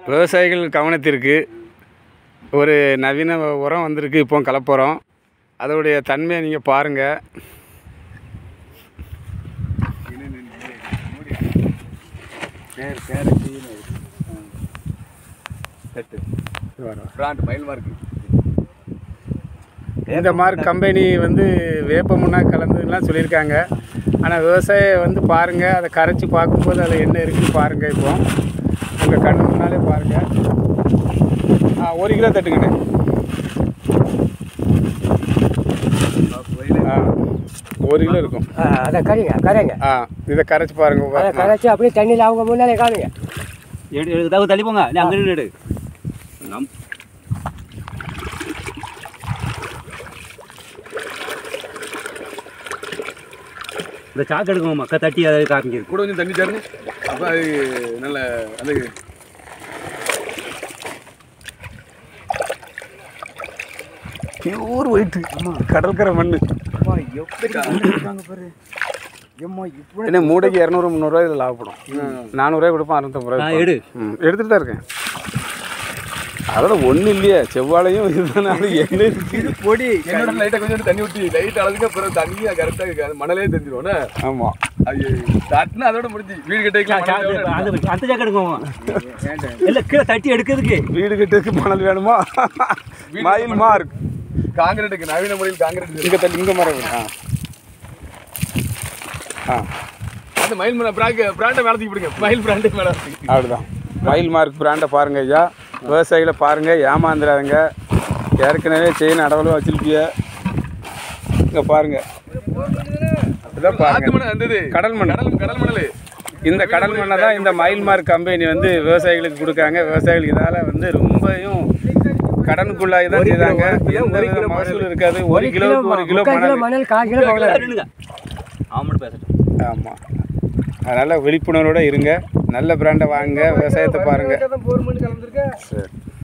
விவசாயிகள் கவனத்திற்கு ஒரு நவீன உரம் வந்திருக்கு இப்போ கலப்புரம் அதோடைய தன்மையை நீங்கள் பாருங்கள் பேர் பேர் செட்டு பிராண்ட் மயில் மார்க்கு இந்த மார்க் கம்பெனி வந்து வேப்ப முன்னா கலந்துலாம் சொல்லியிருக்காங்க ஆனால் விவசாயம் வந்து பாருங்கள் அதை கரைச்சி பார்க்கும்போது அதில் என்ன இருக்குன்னு பாருங்கள் இப்போ உங்கள் கண் முன்னாலே பாருங்கள் ஆ ஒரு கிலோ தட்டுங்கண்ணே ஆ ஒரு கிலோ இருக்கும் அதை கறிங்க கரைங்க ஆ இதை கரைச்சி அதை பாருங்கள் கரைச்சி அப்படியே தண்ணியில் அவங்க முன்னாலே காணுங்க எடு எடு தகு தள்ளி போங்க இல்லை அங்கே நின்று எடு நம் இந்த சாக்கு எடுக்கணும் மக்கள் தட்டி அதை காமிக்கிறது கூட கொஞ்சம் தண்ணி தரணும் அப்போ அது நல்ல அந்த பியூர் ஒயிட்டு கடற்கரை மண் என்ன மூடைக்கு இரநூறு முந்நூறுரூவா இதில் லாபப்படும் நானூறுரூவா கொடுப்பேன் அறுநூத்தம்பது ஆ, ரூபாய் எடு. ம் எடுத்துகிட்டு தான் இருக்கேன் அதோட ஒன்றும் இல்லையே செவ்வாழையும் இதுதானே அது என்ன இருக்குது பொடி என்னோட லைட்டாக கொஞ்சம் தண்ணி ஊற்றி லைட் அளவுக்கு அப்புறம் தண்ணி கரெக்டாக மணலே தெரிஞ்சிடும் ஆமாம் அது தட்டுனா அதோட முடிஞ்சு வீடு கட்டிக்கலாம் அந்த அந்த சாக்கு எடுக்கணும் இல்லை கீழே தட்டி எடுக்கிறதுக்கு வீடு கட்டுறதுக்கு மணல் வேணுமா மயில் மார்க் காங்கிரீட்டுக்கு நவீன முறையில் காங்கிரீட் இங்கே தள்ளி இங்கே மரம் ஆ ஆ அந்த மயில் மேலே பிராண்ட் பிராண்டை மேலே தூக்கி பிடிங்க மயில் பிராண்டை மேலே தூக்கி அப்படிதான் மயில் மார்க் பிராண்டை பாருங்க ஐயா விவசாயிகளை பாருங்க ஏமாந்துடாதுங்க ஏற்கனவே செயின் அடவலும் வச்சிருப்பிய இங்கே பாருங்க இதான் பாருங்க ஆத்து மணல் வந்தது கடல் மண் கடல் கடல் மணல் இந்த கடல் மண்ணை தான் இந்த மயில் மார்க் கம்பெனி வந்து விவசாயிகளுக்கு கொடுக்காங்க விவசாயிகள் இதால் வந்து ரொம்பவும் கடனுக்குள்ளாகி தான் செய்தாங்க எந்த வித மகசூல் இருக்காது ஒரு கிலோவுக்கு ஒரு கிலோ முக்கால் கிலோ மணல் மணல் கால் கிலோ பவுடர் நின்னுங்க அவன் மட்டும் பேசட்டும் ஆமாம் அதனால் விழிப்புணர்வோடு இருங்க நல்ல பிராண்டை வாங்குங்க விவசாயத்தை பாருங்கள் போர் மணி கலந்துருக்க சரி